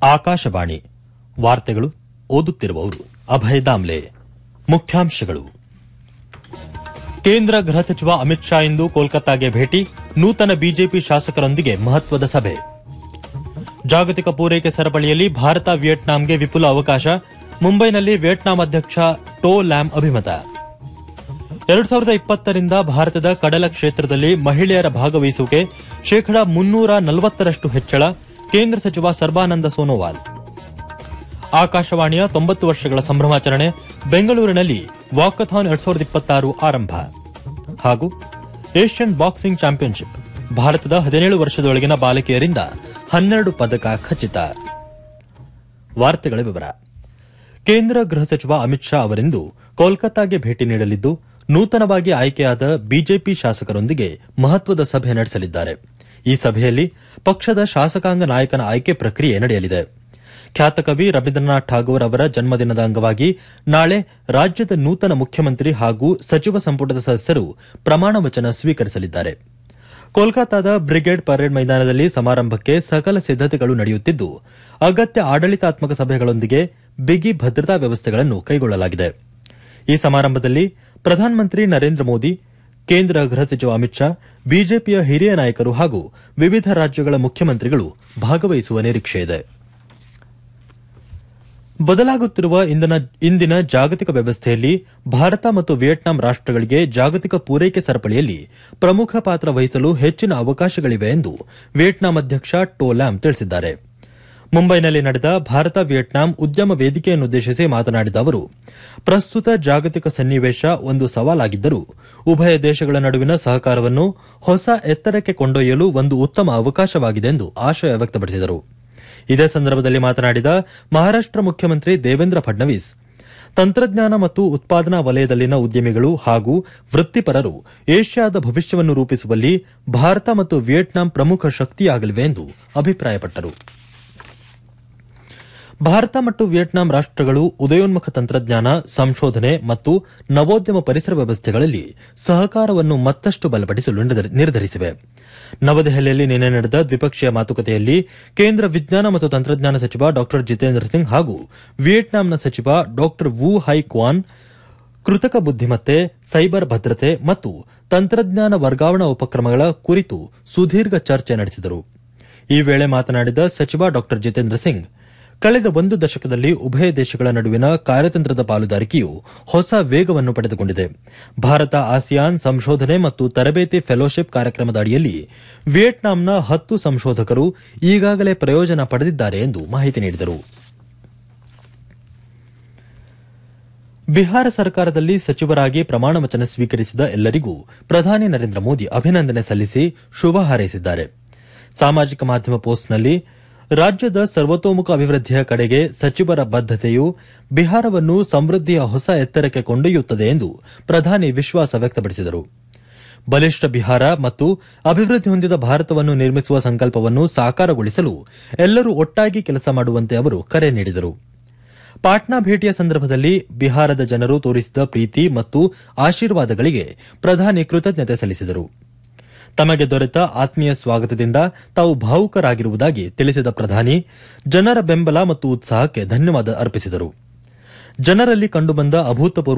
ಆಕಾಶವಾಣಿ ವಾರ್ತೆಗಳು ಓದುತ್ತಿರುವವರು ಅಭಯ ದಾಮ್ಲೆ ಮುಖ್ಯಾಂಶಗಳು ಕೇಂದ್ರ ಗೃಹ ಸಚಿವ ಅಮಿತ್ ಶಾ ಇಂದು ಕೋಲ್ಕತ್ತಾಗೆ ಭೇಟಿ ನೂತನ ಬಿಜೆಪಿ ಶಾಸಕರೊಂದಿಗೆ ಮಹತ್ವದ ಸಭೆ ಜಾಗತಿಕ ಪೂರೈಕೆ ಸರಪಳಿಯಲ್ಲಿ ಭಾರತ ವಿಯೆಟ್ನಾಂಗೆ ವಿಪುಲ ಅವಕಾಶ ಮುಂಬೈನಲ್ಲಿ ವಿಯೆಟ್ನಾಂ ಅಧ್ಯಕ್ಷ ಟೋ ಲ್ಯಾಮ್ ಅಭಿಮತ ಎರಡು ಸಾವಿರದ ಇಪ್ಪತ್ತರಿಂದ ಭಾರತದ ಕಡಲ ಕ್ಷೇತ್ರದಲ್ಲಿ ಮಹಿಳೆಯರ ಭಾಗವಹಿಸುವಿಕೆ ಶೇಕಡಾ ಮುನ್ನೂರ ನಲವತ್ತರಷ್ಟು ಹೆಚ್ಚಳ ಕೇಂದ್ರ ಸಚಿವ ಸರ್ಬಾನಂದ ಸೋನೋವಾಲ್ ಆಕಾಶವಾಣಿಯ ತೊಂಬತ್ತು ವರ್ಷಗಳ ಸಂಭ್ರಮಾಚರಣೆ ಬೆಂಗಳೂರಿನಲ್ಲಿ ವಾಕಥಾನ್ ಎರಡ್ ಸಾವಿರದ ಇಪ್ಪತ್ತಾರು ಆರಂಭ ಹಾಗೂ ಏಷ್ಯನ್ ಬಾಕ್ಸಿಂಗ್ ಚಾಂಪಿಯನ್ಶಿಪ್ ಭಾರತದ ಹದಿನೇಳು ವರ್ಷದೊಳಗಿನ ಬಾಲಕಿಯರಿಂದ ಹನ್ನೆರಡು ಪದಕ ಖಚಿತ ವಾರ್ತೆಗಳ ವಿವರ ಕೇಂದ್ರ ಗೃಹ ಸಚಿವ ಅಮಿತ್ ಶಾ ಅವರಿಂದು ಕೋಲ್ಕತ್ತಾಗೆ ಭೇಟಿ ನೀಡಲಿದ್ದು ನೂತನವಾಗಿ ಆಯ್ಕೆಯಾದ ಬಿಜೆಪಿ ಶಾಸಕರೊಂದಿಗೆ ಮಹತ್ವದ ಸಭೆ ನಡೆಸಲಿದ್ದಾರೆ ಈ ಸಭೆಯಲ್ಲಿ ಪಕ್ಷದ ಶಾಸಕಾಂಗ ನಾಯಕನ ಆಯ್ಕೆ ಪ್ರಕ್ರಿಯೆ ನಡೆಯಲಿದೆ ಖ್ಯಾತ ಕವಿ ರವೀಂದ್ರನಾಥ್ ಠಾಗೋರ್ ಅವರ ಜನ್ಮದಿನದ ಅಂಗವಾಗಿ ನಾಳೆ ರಾಜ್ಯದ ನೂತನ ಮುಖ್ಯಮಂತ್ರಿ ಹಾಗೂ ಸಚಿವ ಸಂಪುಟದ ಸದಸ್ಯರು ಪ್ರಮಾಣ ವಚನ ಸ್ವೀಕರಿಸಲಿದ್ದಾರೆ ಕೋಲ್ಕತ್ತಾದ ಬ್ರಿಗೇಡ್ ಪರೇಡ್ ಮೈದಾನದಲ್ಲಿ ಸಮಾರಂಭಕ್ಕೆ ಸಕಲ ಸಿದ್ದತೆಗಳು ನಡೆಯುತ್ತಿದ್ದು ಅಗತ್ಯ ಆಡಳಿತಾತ್ಮಕ ಸಭೆಗಳೊಂದಿಗೆ ಬಿಗಿ ಭದ್ರತಾ ವ್ಯವಸ್ಥೆಗಳನ್ನು ಕೈಗೊಳ್ಳಲಾಗಿದೆ ಈ ಸಮಾರಂಭದಲ್ಲಿ ಪ್ರಧಾನಮಂತ್ರಿ ನರೇಂದ್ರ ಮೋದಿ ಕೇಂದ್ರ ಗೃಹ ಸಚಿವ ಅಮಿತ್ ಶಾ ಬಿಜೆಪಿಯ ಹಿರಿಯ ನಾಯಕರು ಹಾಗೂ ವಿವಿಧ ರಾಜ್ಯಗಳ ಮುಖ್ಯಮಂತ್ರಿಗಳು ಭಾಗವಹಿಸುವ ನಿರೀಕ್ಷೆಯಿದೆ ಬದಲಾಗುತ್ತಿರುವ ಇಂದಿನ ಜಾಗತಿಕ ವ್ಯವಸ್ಥೆಯಲ್ಲಿ ಭಾರತ ಮತ್ತು ವಿಯೆಟ್ನಾಂ ರಾಷ್ಟಗಳಿಗೆ ಜಾಗತಿಕ ಪೂರೈಕೆ ಸರಪಳಿಯಲ್ಲಿ ಪ್ರಮುಖ ಪಾತ್ರ ವಹಿಸಲು ಹೆಚ್ಚಿನ ಅವಕಾಶಗಳಿವೆ ಎಂದು ವಿಯೆಟ್ನಾಂ ಅಧ್ಯಕ್ಷ ಟೋ ಲ್ಯಾಮ್ ತಿಳಿಸಿದ್ದಾರೆ ಮುಂಬೈನಲ್ಲಿ ನಡೆದ ಭಾರತ ವಿಯೆಟ್ನಾಂ ಉದ್ಯಮ ವೇದಿಕೆಯನ್ನುದ್ದೇಶಿಸಿ ಮಾತನಾಡಿದ ಅವರು ಪ್ರಸ್ತುತ ಜಾಗತಿಕ ಸನ್ನಿವೇಶ ಒಂದು ಸವಾಲಾಗಿದ್ದರೂ ಉಭಯ ದೇಶಗಳ ನಡುವಿನ ಸಹಕಾರವನ್ನು ಹೊಸ ಎತ್ತರಕ್ಕೆ ಕೊಂಡೊಯ್ಯಲು ಒಂದು ಉತ್ತಮ ಅವಕಾಶವಾಗಿದೆ ಎಂದು ಆಶಯ ವ್ಯಕ್ತಪಡಿಸಿದರು ಇದೇ ಸಂದರ್ಭದಲ್ಲಿ ಮಾತನಾಡಿದ ಮಹಾರಾಷ್ಟ ಮುಖ್ಯಮಂತ್ರಿ ದೇವೇಂದ್ರ ಫಡ್ನವೀಸ್ ತಂತ್ರಜ್ಞಾನ ಮತ್ತು ಉತ್ಪಾದನಾ ವಲಯದಲ್ಲಿನ ಉದ್ಯಮಿಗಳು ಹಾಗೂ ವೃತ್ತಿಪರರು ಏಷ್ಯಾದ ಭವಿಷ್ಯವನ್ನು ರೂಪಿಸುವಲ್ಲಿ ಭಾರತ ಮತ್ತು ವಿಯೆಟ್ನಾಂ ಪ್ರಮುಖ ಶಕ್ತಿಯಾಗಲಿವೆ ಎಂದು ಅಭಿಪ್ರಾಯಪಟ್ಟರು ಭಾರತ ಮತ್ತು ವಿಯೆಟ್ನಾಂ ರಾಷ್ಟಗಳು ಉದಯೋನ್ಮುಖ ತಂತ್ರಜ್ಞಾನ ಸಂಶೋಧನೆ ಮತ್ತು ನವೋದ್ಯಮ ಪರಿಸರ ವ್ಯವಸ್ಥೆಗಳಲ್ಲಿ ಸಹಕಾರವನ್ನು ಮತ್ತಷ್ಟು ಬಲಪಡಿಸಲು ನಿರ್ಧರಿಸಿವೆ ನವದೆಹಲಿಯಲ್ಲಿ ನಿನ್ನೆ ನಡೆದ ದ್ವಿಪಕ್ಷೀಯ ಮಾತುಕತೆಯಲ್ಲಿ ಕೇಂದ್ರ ವಿಜ್ಞಾನ ಮತ್ತು ತಂತ್ರಜ್ಞಾನ ಸಚಿವ ಡಾ ಜಿತೇಂದ್ರ ಸಿಂಗ್ ಹಾಗೂ ವಿಯೆಟ್ನಾಂನ ಸಚಿವ ಡಾ ವು ಹೈ ಕ್ವಾನ್ ಕೃತಕ ಬುದ್ದಿಮತ್ತೆ ಸೈಬರ್ ಭದ್ರತೆ ಮತ್ತು ತಂತ್ರಜ್ಞಾನ ವರ್ಗಾವಣಾ ಉಪಕ್ರಮಗಳ ಕುರಿತು ಸುದೀರ್ಘ ಚರ್ಚೆ ನಡೆಸಿದರು ಈ ವೇಳೆ ಮಾತನಾಡಿದ ಸಚಿವ ಡಾ ಜಿತೇಂದ್ರ ಸಿಂಗ್ ಕಳೆದ ಒಂದು ದಶಕದಲ್ಲಿ ಉಭಯ ದೇಶಗಳ ನಡುವಿನ ಕಾರ್ಯತಂತ್ರದ ಪಾಲುದಾರಿಕೆಯು ಹೊಸ ವೇಗವನ್ನು ಪಡೆದುಕೊಂಡಿದೆ ಭಾರತ ಆಸಿಯಾನ್ ಸಂಶೋಧನೆ ಮತ್ತು ತರಬೇತಿ ಫೆಲೋಶಿಪ್ ಕಾರ್ಯಕ್ರಮದ ಅಡಿಯಲ್ಲಿ ವಿಯೆಟ್ನಾಂನ ಹತ್ತು ಸಂಶೋಧಕರು ಈಗಾಗಲೇ ಪ್ರಯೋಜನ ಪಡೆದಿದ್ದಾರೆ ಎಂದು ಮಾಹಿತಿ ನೀಡಿದರು ಬಿಹಾರ ಸರ್ಕಾರದಲ್ಲಿ ಸಚಿವರಾಗಿ ಪ್ರಮಾಣ ವಚನ ಸ್ವೀಕರಿಸಿದ ಎಲ್ಲರಿಗೂ ಪ್ರಧಾನಿ ನರೇಂದ್ರ ಮೋದಿ ಅಭಿನಂದನೆ ಸಲ್ಲಿಸಿ ಶುಭ ಹಾರೈಸಿದ್ದಾರೆ ಸಾಮಾಜಿಕ ಮಾಧ್ಯಮ ಪೋಸ್ಟ್ನಲ್ಲಿ ರಾಜ್ಯದ ಸರ್ವತೋಮುಖ ಅಭಿವೃದ್ಧಿಯ ಕಡೆಗೆ ಸಚಿವರ ಬದ್ದತೆಯು ಬಿಹಾರವನ್ನು ಸಮೃದ್ಧಿಯ ಹೊಸ ಎತ್ತರಕ್ಕೆ ಕೊಂಡೊಯ್ಯುತ್ತದೆ ಎಂದು ಪ್ರಧಾನಿ ವಿಶ್ವಾಸ ವ್ಯಕ್ತಪಡಿಸಿದರು ಬಲಿಷ್ಠ ಬಿಹಾರ ಮತ್ತು ಅಭಿವೃದ್ಧಿ ಹೊಂದಿದ ಭಾರತವನ್ನು ನಿರ್ಮಿಸುವ ಸಂಕಲ್ಪವನ್ನು ಸಾಕಾರಗೊಳಿಸಲು ಎಲ್ಲರೂ ಒಟ್ಟಾಗಿ ಕೆಲಸ ಮಾಡುವಂತೆ ಅವರು ಕರೆ ನೀಡಿದರು ಪಾಟ್ನಾ ಭೇಟಿಯ ಸಂದರ್ಭದಲ್ಲಿ ಬಿಹಾರದ ಜನರು ತೋರಿಸಿದ ಪ್ರೀತಿ ಮತ್ತು ಆಶೀರ್ವಾದಗಳಿಗೆ ಪ್ರಧಾನಿ ಕೃತಜ್ಞತೆ ಸಲ್ಲಿಸಿದರು ತಮಗೆ ದೊರೆತ ಆತ್ಮೀಯ ಸ್ವಾಗತದಿಂದ ತಾವು ಭಾವುಕರಾಗಿರುವುದಾಗಿ ತಿಳಿಸಿದ ಪ್ರಧಾನಿ ಜನರ ಬೆಂಬಲ ಮತ್ತು ಉತ್ಸಾಹಕ್ಕೆ ಧನ್ಯವಾದ ಅರ್ಪಿಸಿದರು ಜನರಲ್ಲಿ ಕಂಡುಬಂದ ಅಭೂತಪೂರ್ವ